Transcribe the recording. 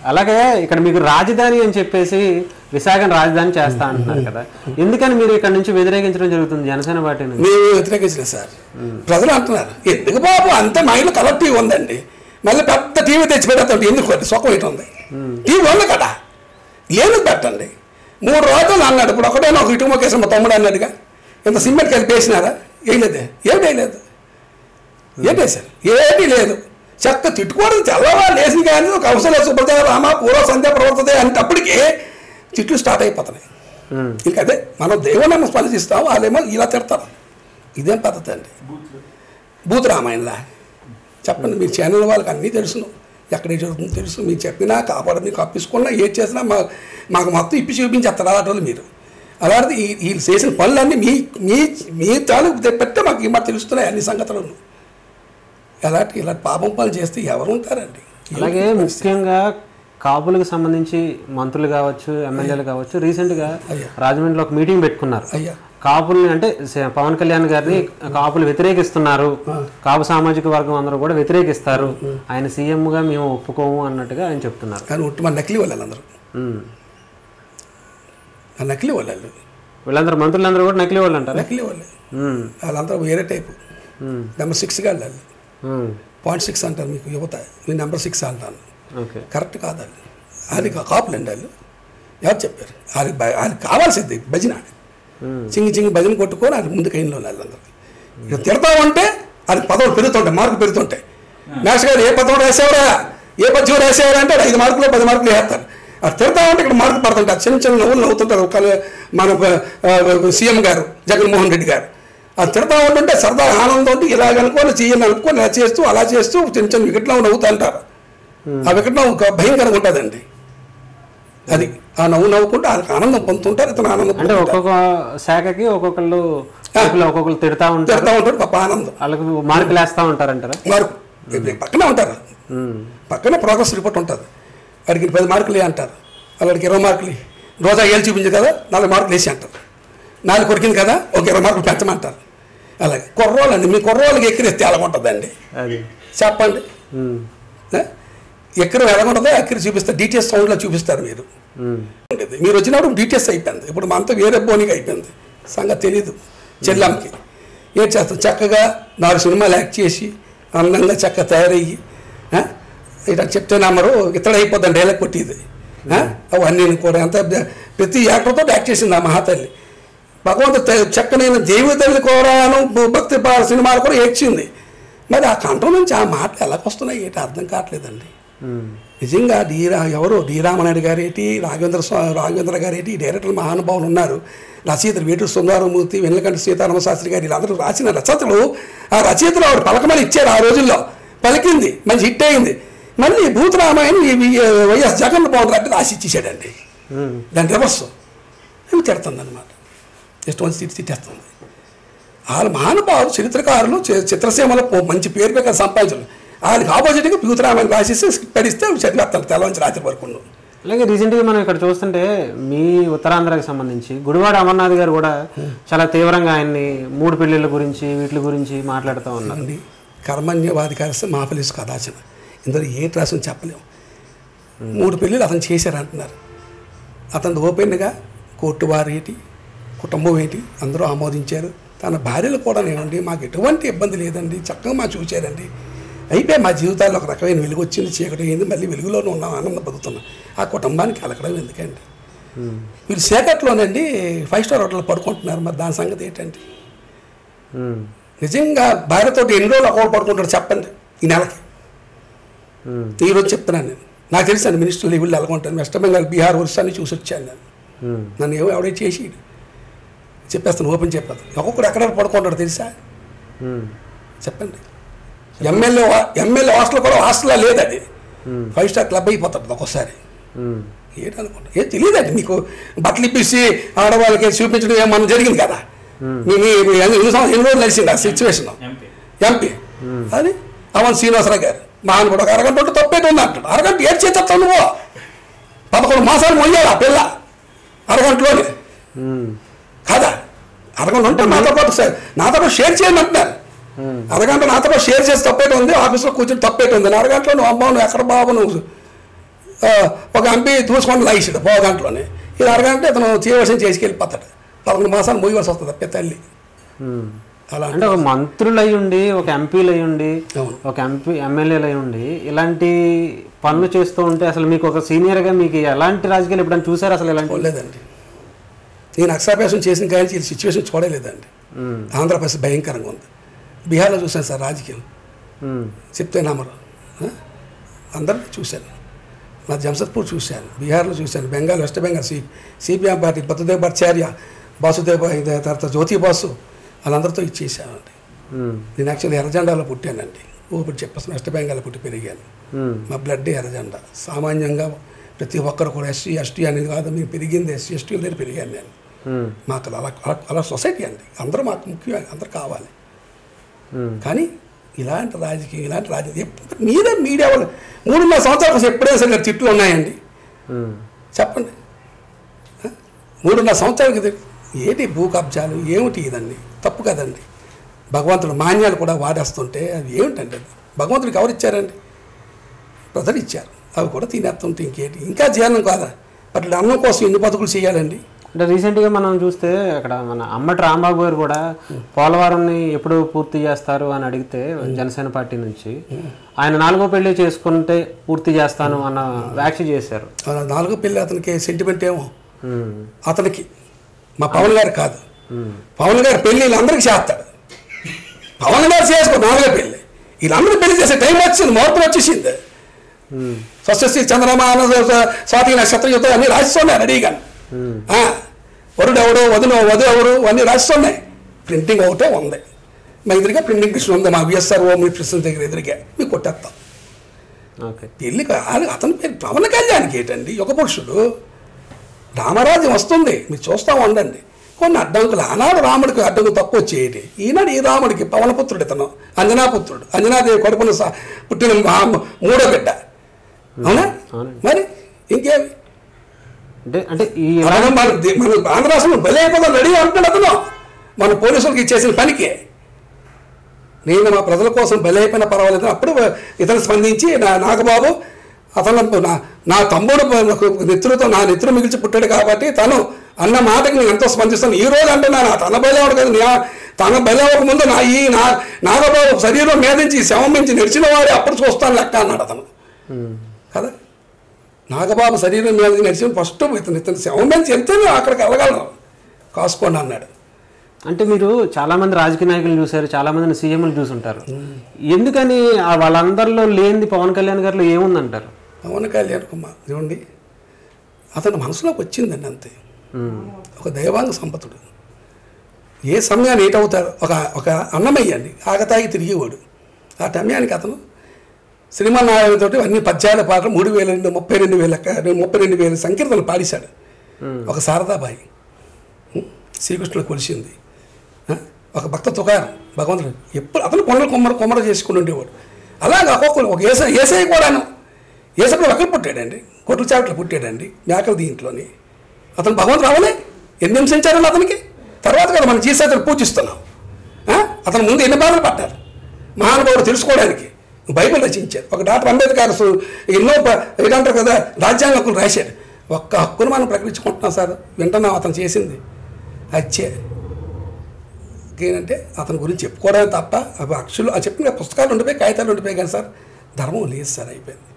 అలాగే ఇక్కడ మీకు రాజధాని అని చెప్పేసి విశాఖను రాజధాని చేస్తా అంటున్నారు కదా ఎందుకని మీరు ఇక్కడ నుంచి వ్యతిరేకించడం జరుగుతుంది జనసేన పార్టీని మేము వ్యతిరేకించలేదు సార్ ప్రజలు అంటున్నారు ఎందుకు బాబు అంతే మా ఇంట్లో కలర్ టీవీ ఉందండి మళ్ళీ పెద్ద టీవీ తెచ్చి పెడతాం ఎందుకు అది సొక్క ఇటు ఉంది టీవీ ఉంది కదా లేదు పెట్టండి మూడు రోజులు అన్నాడు ఇప్పుడు ఒకటేనా ఒక ఇటు మొక్కేసి మా తమ్ముడు అన్నాడుగా ఇంత సిమెంట్ కలిపి వేసినారా వేయలేదే ఏం వేయలేదు ఏం వేశారు ఏమీ లేదు చెక్క తిట్టుకోవడం తెల్లవారు లేచిన కానీ ఒక అవసరం సుబ్రత రామ పూర్వ సంధ్య ప్రవర్తతే అంటప్పటికీ తిట్లు స్టార్ట్ అయిపోతున్నాయి ఉమ్. ఇంకా అదే మనం దేవుని స్పందిస్తాం వాళ్ళేమో ఇలా తిడతారు ఇదేం పద్ధతి అండి బూత్ రామాయణలా చెప్పండి మీ ఛానల్ వాళ్ళకి అన్నీ తెలుసును ఎక్కడ ఏం జరుగుతుందో తెలుసు మీరు చెప్పినా కాపాడు మీకు అప్పించుకున్నా ఏది చేసినా మా మాకు మొత్తం ఇప్పి చూపించేస్తారు అలాంటి వాళ్ళు మీరు అలాంటిది ఈ వీళ్ళు చేసిన పనులన్నీ మీ మీ మీ తాలూకు పెట్టే మాకు ఈ మాట తెలుస్తున్నాయి అన్ని సంగతులను ఎలాంటి ఇలాంటి పాపం పనులు చేస్తే ఎవరు ఉంటారండి అలాగే ముఖ్యంగా కాపులకు సంబంధించి మంత్రులు కావచ్చు ఎమ్మెల్యేలు కావచ్చు రీసెంట్ గా అయ్యా. రాజమండ్రిలో ఒక మీటింగ్ పెట్టుకున్నారు అయ్యా కాపుల్ని అంటే స- పవన్ కళ్యాణ్ గారిని కాపులు వ్యతిరేకిస్తున్నారు కాపు సామాజిక వర్గం అందరూ కూడా వ్యతిరేకిస్తారు ఆయన సీఎం గా మేము ఒప్పుకోము అన్నట్టుగా ఆయన చెప్తున్నారు కానీ ఉట్టి మన నకిలీ వాళ్ళు అందరూ ఉమ్. ఆ నకిలీ వాళ్ళు వీళ్ళందరూ మంత్రులందరూ కూడా నకిలీ వాళ్ళు అంటారు నకిలీ వాళ్ళే వాళ్ళందరూ వేరే టైపు నెంబర్ సిక్స్గా వెళ్ళాలి పాయింట్ సిక్స్ అంటారు మీకు యువత నేను నెంబర్ సిక్స్ అంటాను ఓకే కరెక్ట్ కాదండి అది కాపులు అండి వాళ్ళు ఎవరు చెప్పారు అది అది కావాల్సింది భజన చింగి చింగి భజన కొట్టుకొని అది ముందుకు అయిన వాళ్ళందరూ ఇక తిడతామంటే అది పదవులు పెరుగుతుంటాయి మార్కులు పెరుగుతుంటాయి మేష్ గారు ఏ పదవులు వేసేవరా ఏ పద్యం వేసేవారా అంటే ఐదు మార్కులు పది మార్కులు వేస్తారు అది తిడతామంటే ఇక్కడ మార్కులు పడుతుంటారు చిన్న చిన్న నవ్వులు నవ్వుతుంటారు ఒక మన ఆ, సీఎం గారు జగన్మోహన్ రెడ్డి గారు అది తిడతా ఉంటుంటే సరదా ఆనందం ఉంటే ఇలా అనుకోని చెయ్యని అనుకోని ఇలా చేస్తూ అలా చేస్తూ చిన్న చిన్న వికెట్లో నవ్వుతూ అంటారు ఆ వికెట్లో ఒక భయంకరంగా ఉంటుందండి అది ఆ నవ్వు నవ్వుకుంటే వాళ్ళకి ఆనందం పొందుతుంటారు ఇతను ఆనందం అంటే పొందుతుంటారు ఒక్కొక్క శాఖకి ఒక్కొక్కళ్ళు ఒక్కొక్కళ్ళు ఒక్కొక్కళ్ళు తిడతా ఉంటారు తిడతా ఉంటాడు గొప్ప ఆనందం వాళ్ళకి మార్కులు వేస్తా ఉంటారంటారా మార్కు ఇప్పుడు పక్కనే ఉంటారు ఉమ్. పక్కనే ప్రోగ్రెస్ రిపోర్ట్ ఉంటుంది వాడికి పది మార్కులు అంటారు వాళ్ళకి ఇరవై మార్కులు ఇయ్యి. రోజా ఏళ్ళు చూపించదు కదా నాలుగు మార్కులు వేసి అంటారు నాలుగు కొరికింది కదా ఒక ఇరవై మార్కులు పెంచమంటారు అలాగే కుర్రోళ్ళండి మీ కుర్రోళ్ళకి ఎక్కిరిస్తే ఎలాగుంటుందండి అది చెప్పండి ఉమ్. ఏ? ఎక్కరం ఎలాగుంటుందో ఎక్కర చూపిస్తారు డీటెయిల్స్ సౌండ్లో చూపిస్తారు మీరు ఉమ్. ఉండేది మీరు వచ్చినప్పుడు డీటెయిల్స్ అయిపోయింది ఇప్పుడు మా అంతా వేరే బోనికి అయిపోయింది సంగతి తెలీదు చెల్లమ్మకి ఏం చేస్తాం చక్కగా నాలుగు సినిమాలు యాక్ట్ చేసి అందంగా చక్కగా తయారయ్యి ఆ? ఇట్లా చెప్తే నమ్మరు ఇతడు అయిపోద్దని డైలాగ్ కొట్టిది ఆ? అవన్నీ కూడా ఎంత ప్రతి యాక్టర్తో యాక్ట్ చేసింది ఆ మహాతల్లి భగవంతు త- చక్కనైన దేవతల్లి కూడాను భ- భక్తి పా- సినిమాలు కూడా ఏడ్చింది మరి ఆ కంఠం నుంచి ఆ మాటలు ఎలా వస్తున్నాయి ఏంటి అర్థం కావట్లేదండి ఉమ్. నిజంగా డి రా ఎవరు డి రామనాయుడు గారేటి రాఘవేంద్ర స్వా రాఘవేంద్ర గారేటి డైరెక్టర్ మహానుభావులు ఉన్నారు రచయితలు వేటూరు సుందరమూర్తి వెన్నకంటి సీతారామ శాస్త్రి గారు వీళ్ళందరూ రాసిన రచయితలు ఆ రచయితలు ఆవిడ పలకమని ఇచ్చారు ఆ రోజుల్లో పలికింది మంచి హిట్ అయింది మళ్ళీ భూత రామాయణం ఈ వి- వైఎస్ జగన్ మోహన్ రెడ్డి రాసి ఇచ్చేసాడండి ఉమ్. దాని రివర్స్ ఏమి తిడుతుంది అనమాట ఇష్టం వచ్చి తిట్టి తిట్టేస్తుంది వాళ్ళ మహానుభావులు చరిత్రకారులు చి- చిత్రసీమలో పో- మంచి పేరు పేరు సంపాదించారు వాళ్ళకి ఆపోజిట్గా భూతరామాయణం రాసేసి స్క్రిప్ట్ పడిస్తే చదివేస్తాను తెల్లవంచి రాత్రి వరకు అలాగే రీసెంట్గా మనం ఇక్కడ చూస్తుంటే మీ ఉత్తరాంధ్రకి సంబంధించి గుడివాడ అమర్నాథ్ గారు కూడా చాలా తీవ్రంగా ఆయన్ని మూడు పెళ్లిళ్ళ గురించి వీటి గురించి మాట్లాడుతూ ఉన్నారు అండి కర్మణ్యవాధికారస్తే మాఫలిస్ కదాచన ఇందులో ఏ రాసం చెప్పలేము మూడు పెళ్ళిళ్ళు అతను చేశారు అంటున్నారు అతను ఓపెన్గా కోర్టు వారు ఏంటి కుటుంబం ఏంటి అందరూ ఆమోదించారు తన భార్యలు కూడా ఏమండి మాకు ఎటువంటి ఇబ్బంది లేదండి చక్కగా మా చూశారండి అయిపోయి మా జీవితాల్లో ఒక రకమైన వెలుగు వచ్చింది చీకటి అయింది మళ్ళీ వెలుగులోనే ఉన్నాం ఆనందం బతుకుతున్నాం ఆ కుటుంబానికి అలకడం ఎందుకండి వీళ్ళు చీకట్లోనండి ఫైవ్ స్టార్ హోటల్లో పడుకుంటున్నారు మరి దాని సంగతి ఏంటండి ఉమ్. నిజంగా భార్యతో ఎన్ని రోజులు ఒకడు పడుకుంటాడు చెప్పండి ఈ నెలకి ఉమ్. ఈరోజు చెప్తున్నాను నేను నాకు తెలుసు మినిస్టర్ లెవెల్ ఎలా ఉంటాను వెస్ట్ బెంగాల్ బీహార్ ఒరిస్సాని చూసి వచ్చాను నేను ఉమ్. నన్ను ఏమో ఎవడే చేసి చెప్పేస్తాను ఓపెన్ చెప్పేస్తాను ఒక్కొక్కడు ఎక్కడ పడుకుంటాడు తెలుసా ఉమ్. చెప్పండి ఎమ్మెల్యే ఎమ్మెల్యే హాస్టల్ కూడా హాస్టల్లో లేదు అది ఫైవ్ స్టార్ క్లబ్ అయిపోతుంది ఒక్కోసారి ఉమ్. ఏంటనుకుంటా ఏం తెలియదండి మీకు బట్టలు ఇప్పిసి ఆడవాళ్ళకి చూపించడం ఏమన్నా జరిగింది కదా మీ మీ- మీ ఎన్ని ఎన్ని సంవత్సరాలు ఎన్ని రోజులు నడిచింది ఆ సిచ్యువేషన్ ఎంపీ అది అవన్ శ్రీనివాసరావు గారు మా ఆయన కూడా ఒక అరగంట ఉంటే తప్పేటి ఉంది అంటాడు అరగంట ఏడు చేస్తావు నువ్వు పదకొండు మాసాలు మొయ్యాలి ఆ పిల్ల అరగంటలోనే ఉమ్. కాదా అరగంట ఉంటే నాతో పాటు సార్ నాతో పాటు షేర్ చేయండి అంటున్నారు అరగంట నాతో పాటు షేర్ చేసి తప్పేటి ఉంది ఆఫీస్లో కూర్చొని తప్పేటి ఉంది అరగంటలో నువ్వు అమ్మ నువ్వు ఎక్కడ బాబు నువ్వు ఆ, ఒక ఎంపీ దూసుకొని లాగేసాడు పావు గంటలోనే ఇది అరగంట ఇతను చేయవలసిన చేసుకెళ్ళిపోతాడు పదకొండు మాసాలు మోయవలసి వస్తుంది పెద్ద తల్లి ఉమ్. అలా అంటే ఒక మంత్రులు అయి ఉండి ఒక ఎంపీలు అయి ఉండి అవును. ఒక ఎంపీ ఎమ్మెల్యేలు అయి ఉండి ఇలాంటి పనులు చేస్తూ ఉంటే అసలు మీకు ఒక సీనియర్గా మీకు ఎలాంటి రాజకీయాలు ఎప్పుడైనా చూసారు అసలు ఇలాంటి చూడలేదండి నేను అక్షరాభ్యాసం చేసిన కానీ ఈ సిచ్యువేషన్ చూడలేదండి ఉమ్. ఆంధ్రప్రదేశ్ భయంకరంగా ఉంది బీహార్లో చూశాను సార్ రాజకీయం ఉమ్. చెప్తే నమ్మరు ఆ? అందరినీ చూశాను నా జంషద్పూర్ చూశాను బీహార్లో చూశాను బెంగాల్ వెస్ట్ బెంగాల్ సి సిపిఎం పార్టీ బతుదేవ్ భట్టాచార్య బాసుదేవ్ ఇది తర్వాత జ్యోతి బాసు వాళ్ళందరితో ఇచ్చేసానండి ఉమ్. నేను యాక్చువల్లీ ఎర్రజెండాలో పుట్టానండి ఊపిరి చెప్పేసి వెస్ట్ బెంగాల్లో పుట్టి పెరిగాను ఉమ్. మా బ్లడ్ ఎర్రజెండా సామాన్యంగా ప్రతి ఒక్కరు కూడా ఎస్సీ ఎస్టీ అనేది కాదు మేము పెరిగింది ఎస్సీ ఎస్టీ దగ్గర పెరిగాను నేను ఉమ్. మాకు అలా అలా అలా సొసైటీ అండి అందరూ మాకు ముఖ్యం అందరూ కావాలి ఉమ్. కానీ ఇలాంటి రాజకీయం ఇలాంటి రాజకీయం ఎప్పుడు మీరే మీడియా వాళ్ళు మూడున్నర సంవత్సరాల కోసం ఎప్పుడైనా సరే తిట్లు ఉన్నాయండి ఉమ్. చెప్పండి ఆ? మూడున్నర సంవత్సరాల క్రితం ఏంటి భూ కబ్జాలు ఏమిటి ఇదండి తప్పు కదండి భగవంతుడు మాన్యాలు కూడా వాడేస్తుంటే అది ఏమిటండి అది భగవంతుడికి ఎవరు ఇచ్చారండి ప్రజలు ఇచ్చారు అవి కూడా తినేస్తుంటే ఇంకేంటి ఇంకా జీవనం కాదా బట్ అన్నం కోసం ఎన్ని బతుకులు చేయాలండి అంటే రీసెంట్గా మనం చూస్తే అక్కడ మన అమ్మటి రాంబాబు గారు కూడా పోలవరంని ఎప్పుడు పూర్తి చేస్తారు అని అడిగితే జనసేన పార్టీ నుంచి ఆయన నాలుగో పెళ్లి చేసుకుంటే పూర్తి చేస్తాను అన్న వ్యాఖ్య చేశారు ఆ నాలుగో పెళ్ళి అతనికి సెంటిమెంట్ ఏమో ఉమ్. అతనికి మా పవన్ గారు కాదు ఉమ్. పవన్ గారు పెళ్లి వీళ్ళందరికీ చేస్తాడు పవన్ గారు చేసుకో నాలుగో పెళ్లి వీళ్ళందరూ పెళ్లి చేసే టైం వచ్చింది ముహూర్తం వచ్చేసింది ఉమ్. స్వస్తి చంద్రమా స్వాతి నక్షత్రం యుద్ధం అన్ని రాసిస్తున్నాయి రెడీగా ఉమ్. ఆ, వరుడు ఎవడు వదిన వధు ఎవరు అన్నీ రాసిస్తున్నాయి ప్రింటింగ్ ఒకటే ఉంది మా ఎదురుగా ప్రింటింగ్ మిషన్ ఉంది మా విఎస్ఆర్ ఓ మీ ప్రెసిడెంట్ దగ్గర ఎదురుగా మీకు కొట్టేస్తాం ఓకే పెళ్లి కాదు అతని పేరు పవన్ కళ్యాణ్కి ఏంటండి యుగ పురుషుడు రామరాజ్యం వస్తుంది మీరు చూస్తూ ఉండండి కొన్ని అడ్డంకులు ఆనాడు రాముడికి అడ్డంకు తక్కువ వచ్చేటి ఈనాడు ఈ రాముడికి పవనపుత్రుడు ఇతను అంజనాపుత్రుడు అంజనాదేవి కొడుకును సా- పుట్టిన మా- మూడో బిడ్డ అవునా అవునండి. మరి ఇంకేమి అంటే అంటే ఈ మనం మన ది- మన ఆంధ్ర రాష్ట్రంలో బలి అయిపోతాం రెడీ అంటున్నాడు అతను మన పోలీసులకు ఇచ్చేసిన పనికి నేను మా ప్రజల కోసం బలి అయిపోయినా పర్వాలేదు అప్పుడు ఇతను స్పందించి నా నాగబాబు అతను నా నా తమ్ముడు నాకు నెత్తులతో నా నెత్తులు మిగిల్చి పుట్టాడు కాబట్టి తను అన్న మాటకి నేను ఎంతో స్పందిస్తాను ఈ రోజు అంటే నా తన బలవాడు కదా నా- తన బలవక ముందు నా ఈ నా నాగబాబు శరీరం మీద నుంచి శవం నుంచి నడిచిన వాడే అప్పుడు చూస్తాను లెక్క అన్నాడు అతను ఉమ్. కదా నాగబాబు శరీరం మీద నడిచిన ఫస్ట్ ఇతను ఇతను శవం మీద వెళ్తేనే అక్కడికి వెళ్ళగలను కాసుకోండి అన్నాడు అంటే మీరు చాలా మంది రాజకీయ నాయకులు చూశారు చాలా మందిని సీఎంలు చూసుంటారు ఎందుకని ఆ వాళ్ళందరిలో లేనిది పవన్ కళ్యాణ్ గారిలో ఏముందంటారు పవన్ కళ్యాణ్ కుమార్ చూడండి అతను మనసులోకి వచ్చిందండి అంతే ఉమ్. ఒక దైవాంగ సంపతుడు ఏ సమయాన్ని ఏటవుతాడు ఒక ఒక అన్నమయ్య అండి ఆగతాగి తిరిగేవాడు ఆ సమయానికి అతను శ్రీమన్నారాయణతోటి అన్ని పద్యాల పాటలు మూడు వేల రెండు ముప్పై రెండు వేల ముప్పై రెండు వేల సంకీర్తనలు పాడిశాడు ఒక శారదాబాయి ఉం? శ్రీకృష్ణుడు కొలిసింది ఆ? ఒక భక్త తుకారం భగవంతుడు ఎప్పుడు అతను కొండలు కొమ్మర కొమ్మర చేసుకుని ఉండేవాడు అలాగే ఒక్కొక్కరు ఒక ఏస ఏసై కూడాను ఏసప్పుడు ఎక్కడ పుట్టాడండి కొట్లు చావట్లు పుట్టాడండి మేకలు దీంట్లోని అతను భగవంతుడు రావలే ఎన్ని హింసించారండి అతనికి తర్వాత కదా మనం జీసస్ అతను పూజిస్తున్నాం ఆ? అతను ముందు ఎన్ని బాధలు పడ్డారు మహానుభావుడు తెలుసుకోవడానికి బైబిల్ రచించారు ఒక డాక్టర్ అంబేద్కర్ సు- ఎన్నో ప- ఏదంటారు కదా రాజ్యాంగ హక్కులు రాశాడు ఒక్క హక్కును మనం ప్రకటించుకుంటున్నాం సార్ వింటున్నాం అతను చేసింది అచ్చే ఏంటంటే అతని గురించి చెప్పుకోవడమే తప్ప అవి అక్షులు ఆ చెప్పిన పుస్తకాలు ఉండిపోయి కాగితాలు ఉండిపోయి కానీ సార్ ధర్మం లేదు సార్ అయిపోయింది